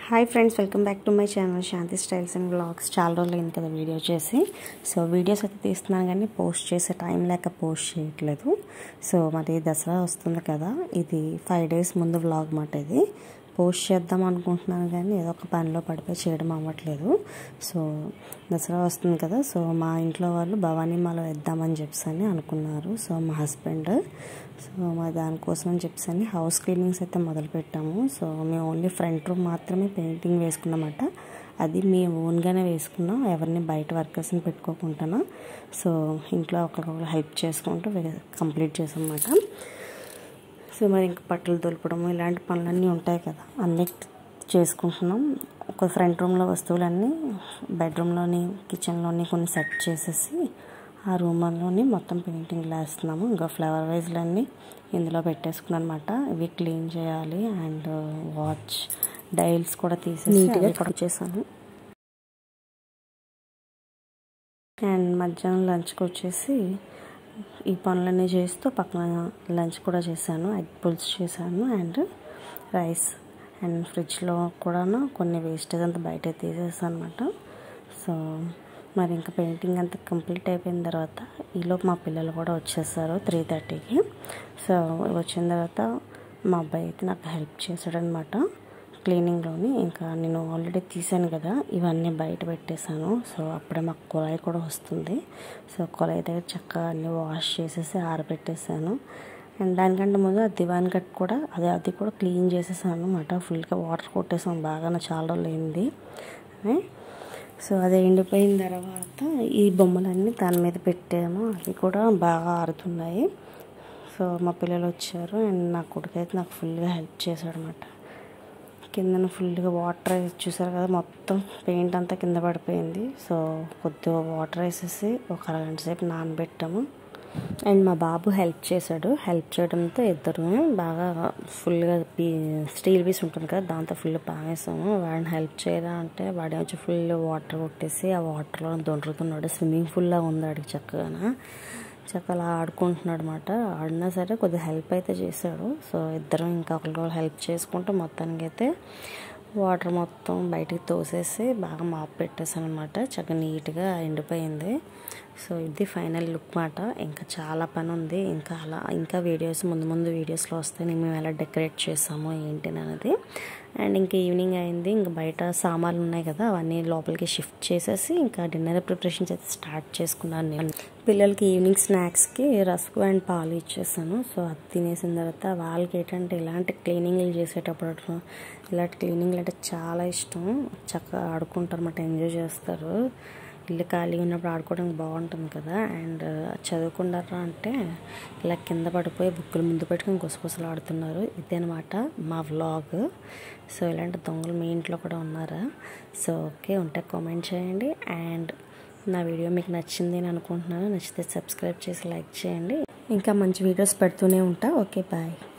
hi friends welcome back to my channel Shanthi Styles and Blogs చాలా రోజులు అయింది కదా వీడియో చేసి సో వీడియోస్ అయితే తీస్తున్నాను కానీ పోస్ట్ చేసే టైం లేక పోస్ట్ చేయట్లేదు సో మరి దసరా వస్తుంది కదా ఇది ఫైవ్ డేస్ ముందు వ్లాగ్ మాట ఇది పోస్ట్ చేద్దాం అనుకుంటున్నాను కానీ ఏదో ఒక పనిలో పడిపోయి చేయడం అవ్వట్లేదు సో దసరా వస్తుంది కదా సో మా ఇంట్లో వాళ్ళు భవానీ మాల వేద్దామని చెప్పని అనుకున్నారు సో మా హస్బెండ్ సో మా దానికోసం అని చెప్పని హౌస్ క్లీనింగ్స్ అయితే మొదలు పెట్టాము సో మేము ఓన్లీ ఫ్రంట్ రూమ్ మాత్రమే పెయింటింగ్ వేసుకున్నామట అది మేము ఓన్గానే వేసుకున్నాం ఎవరిని బయట వర్కర్స్ని పెట్టుకోకుండా సో ఇంట్లో ఒకరికొకరు హెల్ప్ చేసుకుంటూ కంప్లీట్ చేసామన్నమాట సో మరి ఇంకా బట్టలు దులపడం ఇలాంటి పనులన్నీ ఉంటాయి కదా అన్నీ చేసుకుంటున్నాం ఒక ఫ్రంట్ రూమ్లో వస్తువులన్నీ బెడ్రూమ్లోని కిచెన్లోని కొన్ని సెట్ చేసేసి ఆ రూమ్లోని మొత్తం పెయింటింగ్ వేస్తున్నాము ఇంకా ఫ్లవర్ వైజ్లన్నీ ఇందులో పెట్టేసుకున్నాను అనమాట ఇవి క్లీన్ చేయాలి అండ్ వాచ్ డైల్స్ కూడా తీసేసి నీట్గా కూడా చేశాను అండ్ మధ్యాహ్నం లంచ్కి వచ్చేసి ఈ పనులన్నీ చేస్తూ పక్కన లంచ్ కూడా చేశాను ఎగ్ పుల్స్ చేశాను అండ్ రైస్ అండ్ ఫ్రిడ్జ్లో కూడా కొన్ని వేస్టేజ్ అంతా బయట తీసేసాను అనమాట సో మరి ఇంకా పెయింటింగ్ అంతా కంప్లీట్ అయిపోయిన తర్వాత ఈలోపు మా పిల్లలు కూడా వచ్చేసారు త్రీ థర్టీకి సో వచ్చిన తర్వాత మా అబ్బాయి అయితే నాకు హెల్ప్ చేశాడనమాట క్లీనింగ్లోని ఇంకా నేను ఆల్రెడీ తీసాను కదా ఇవన్నీ బయట పెట్టేశాను సో అప్పుడే మాకు కుళాయి కూడా వస్తుంది సో కుళాయి దగ్గర చక్కగా అన్నీ వాష్ చేసేసి ఆరబెట్టేశాను అండ్ దానికంటే ముందు ఆ దివాన్ కట్ కూడా అదే అది కూడా క్లీన్ చేసేసాను అనమాట ఫుల్గా వాటర్ కొట్టేసాను బాగా నా చాలా రోజులు అయింది సో అది ఎండిపోయిన తర్వాత ఈ బొమ్మలన్నీ దాని మీద పెట్టాము అవి కూడా బాగా ఆరుతున్నాయి సో మా పిల్లలు వచ్చారు అండ్ నా కొడుకు అయితే నాకు ఫుల్గా హెల్ప్ చేశాడు అనమాట కిందన ఫుల్గా వాటర్ చూసారు కదా మొత్తం పెయింట్ అంతా కింద పడిపోయింది సో కొద్దిగా వాటర్ వేసేసి ఒక అరగంట సేపు నానబెట్టాము అండ్ మా బాబు హెల్ప్ చేశాడు హెల్ప్ చేయడంతో ఇద్దరు బాగా ఫుల్గా పీ స్టీల్ పీస్ ఉంటుంది కదా దాంతో ఫుల్ పావేసాము వాడిని హెల్ప్ చేయరా అంటే వాడి వచ్చి ఫుల్ వాటర్ కొట్టేసి ఆ వాటర్లో దొండుతున్నాడు స్విమ్మింగ్ పూల్లా ఉంది ఆడికి చక్కగా చక్కగా ఆడుకుంటున్నాడు అనమాట ఆడినా సరే కొద్దిగా హెల్ప్ అయితే చేశాడు సో ఇద్దరం ఇంకా ఒకరికొకరు హెల్ప్ చేసుకుంటూ మొత్తానికి అయితే వాటర్ మొత్తం బయటికి తోసేసి బాగా మాప్ పెట్టేసాను అనమాట చక్కగా నీట్గా ఎండిపోయింది సో ఇది ఫైనల్ లుక్ మాట ఇంకా చాలా పని ఉంది ఇంకా అలా ఇంకా వీడియోస్ ముందు ముందు వీడియోస్లో వస్తాయి మేము ఎలా డెకరేట్ చేసాము ఏంటి అనేది అండ్ ఇంకా ఈవినింగ్ అయింది ఇంకా బయట సామాన్లు ఉన్నాయి కదా అవన్నీ లోపలికి షిఫ్ట్ చేసేసి ఇంకా డిన్నర్ ప్రిపరేషన్స్ అయితే స్టార్ట్ చేసుకున్నాను నేను పిల్లలకి ఈవినింగ్ స్నాక్స్కి రస్కు అండ్ పాలు ఇచ్చేసాను సో అది తినేసిన తర్వాత వాళ్ళకి ఏంటంటే ఇలాంటి క్లీనింగ్లు చేసేటప్పుడు ఇలాంటి క్లీనింగ్లు అంటే చాలా ఇష్టం చక్కగా ఆడుకుంటారు అన్నమాట ఎంజాయ్ చేస్తారు ఇల్లు ఖాళీ ఉన్నప్పుడు ఆడుకోవడానికి బాగుంటుంది కదా అండ్ చదువుకుంటారా అంటే ఇలా కింద పడిపోయి బుక్కులు ముందు పెట్టుకుని గుసగుసలు ఆడుతున్నారు ఇదేనమాట మా వ్లాగ్ సో ఇలాంటి దొంగలు మీ ఇంట్లో కూడా ఉన్నారా సో ఓకే ఉంటే కామెంట్ చేయండి అండ్ నా వీడియో మీకు నచ్చింది అని అనుకుంటున్నాను నచ్చితే సబ్స్క్రైబ్ చేసి లైక్ చేయండి ఇంకా మంచి వీడియోస్ పెడుతూనే ఉంటా ఓకే బాయ్